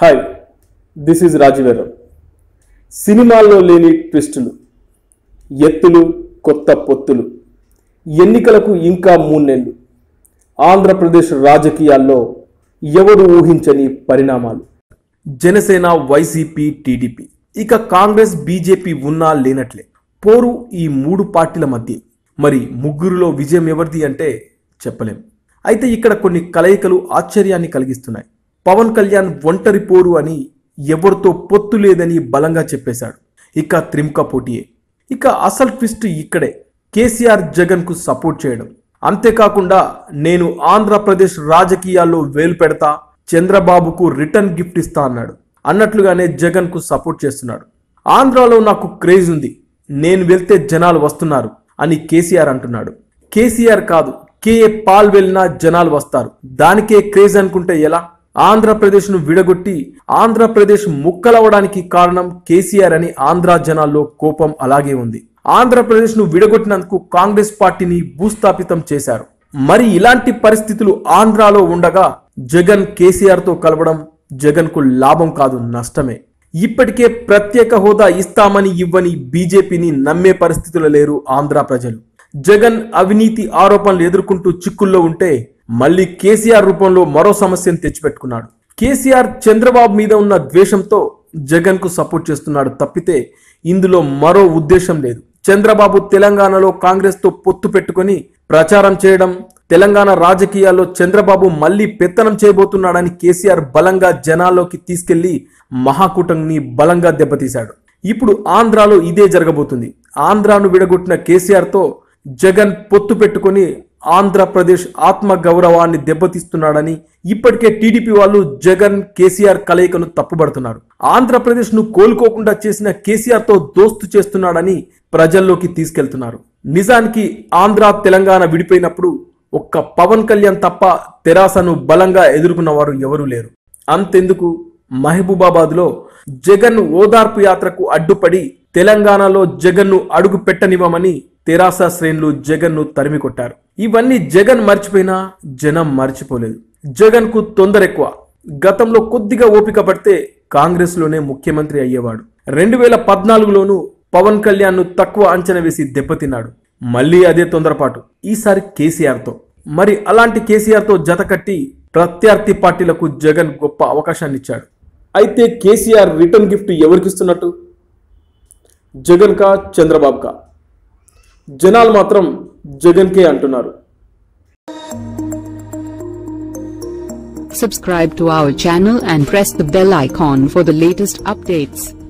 Hi this is రాజవీరం సినిమాల్లో లేని ట్విస్టులు ఎత్తులు కొత్త పొత్తులు ఎన్నికలకు ఇంకా మూడు నెలలు ఆంధ్రప్రదేశ్ రాజకీయాల్లో ఎవరు ఊహించని పరిణామాలు జనసేన వైసీపీ టీడీపీ ఇక కాంగ్రెస్ బీజేపీ ఉన్నా లేనట్లే పోరు ఈ మూడు పార్టీల మధ్య మరి ముగ్గురులో విజయం ఎవరిది అంటే చెప్పలేం అయితే ఇక్కడ కొన్ని కలయికలు ఆశ్చర్యాన్ని కలిగిస్తున్నాయి పవన్ కళ్యాణ్ ఒంటరి పోరు అని ఎవరితో పొత్తు లేదని బలంగా చెప్పేశాడు ఇక త్రిమ్క పోటీయే ఇక అసలు ట్విస్ట్ ఇక్కడే కేసీఆర్ జగన్ కు సపోర్ట్ చేయడం అంతేకాకుండా నేను ఆంధ్రప్రదేశ్ రాజకీయాల్లో వేలు పెడతా చంద్రబాబుకు రిటర్న్ గిఫ్ట్ ఇస్తా అన్నాడు అన్నట్లుగానే జగన్ కు సపోర్ట్ చేస్తున్నాడు ఆంధ్రాలో నాకు క్రేజ్ ఉంది నేను వెళ్తే జనాలు వస్తున్నారు అని కేసీఆర్ అంటున్నాడు కేసీఆర్ కాదు కేఏ పాల్ వెళ్ళినా జనాలు వస్తారు దానికే క్రేజ్ అనుకుంటే ఎలా ఆంధ్రప్రదేశ్ను విడగొట్టి ఆంధ్రప్రదేశ్ ముక్కలవడానికి కారణం కేసీఆర్ అని ఆంధ్ర జనాల్లో కోపం అలాగే ఉంది ఆంధ్రప్రదేశ్ను విడగొట్టినందుకు కాంగ్రెస్ పార్టీని భూస్థాపితం చేశారు మరి ఇలాంటి పరిస్థితులు ఆంధ్రాలో ఉండగా జగన్ కేసీఆర్ తో కలవడం జగన్ కు లాభం కాదు నష్టమే ఇప్పటికే ప్రత్యేక హోదా ఇస్తామని ఇవ్వని బీజేపీని నమ్మే పరిస్థితులు లేరు ఆంధ్ర ప్రజలు జగన్ అవినీతి ఆరోపణలు ఎదుర్కొంటూ చిక్కుల్లో ఉంటే మళ్ళీ కేసీఆర్ రూపంలో మరో సమస్యను తెచ్చిపెట్టుకున్నాడు కేసీఆర్ చంద్రబాబు మీద ఉన్న ద్వేషంతో జగన్ కు సపోర్ట్ చేస్తున్నాడు తప్పితే ఇందులో మరో ఉద్దేశం లేదు చంద్రబాబు తెలంగాణలో కాంగ్రెస్ తో పొత్తు పెట్టుకొని ప్రచారం చేయడం తెలంగాణ రాజకీయాల్లో చంద్రబాబు మళ్ళీ పెత్తనం చేయబోతున్నాడని కేసీఆర్ బలంగా జనాల్లోకి తీసుకెళ్లి మహాకూటమిని బలంగా దెబ్బతీశాడు ఇప్పుడు ఆంధ్రాలో ఇదే జరగబోతుంది ఆంధ్రాను విడగొట్టిన కేసీఆర్ తో జగన్ పొత్తు పెట్టుకొని ఆంధ్రప్రదేశ్ ఆత్మ గౌరవాన్ని దెబ్బతీస్తున్నాడని ఇప్పటికే టీడీపీ వాళ్ళు జగన్ కేసీఆర్ కలయికను తప్పుబడుతున్నారు ఆంధ్రప్రదేశ్ ను కోలుకోకుండా చేసిన కేసీఆర్ తో దోస్తు చేస్తున్నాడని ప్రజల్లోకి తీసుకెళ్తున్నారు నిజానికి ఆంధ్ర తెలంగాణ విడిపోయినప్పుడు ఒక్క పవన్ కళ్యాణ్ తప్ప తెరాసను బలంగా ఎదుర్కొన్న వారు ఎవరూ లేరు అంతెందుకు మహబూబాబాద్లో జగన్ ఓదార్పు యాత్రకు అడ్డుపడి తెలంగాణలో జగన్ను అడుగు పెట్టనివ్వమని తెరాస శ్రేణులు జగన్ను తరిమి కొట్టారు ఇవన్నీ జగన్ మర్చిపోయినా జనం మర్చిపోలేదు జగన్ కు తొందర ఎక్కువ గతంలో కొద్దిగా ఓపిక పడితే కాంగ్రెస్ లోనే ముఖ్యమంత్రి అయ్యేవాడు రెండు వేల పద్నాలుగులోనూ పవన్ కళ్యాణ్ ను తక్కువ అంచనా వేసి దెబ్బతిన్నాడు మళ్ళీ అదే తొందరపాటు ఈసారి కేసీఆర్ తో మరి అలాంటి కేసీఆర్ తో జత కట్టి ప్రత్యర్థి పార్టీలకు జగన్ గొప్ప అవకాశాన్ని ఇచ్చాడు అయితే కేసీఆర్ రిటర్న్ గిఫ్ట్ ఎవరికి ఇస్తున్నట్టు జగన్ కా చంద్రబాబు కా జనాలు మాత్రం జగన్కే అంటున్నారు Subscribe to our channel and press the bell icon for the latest updates.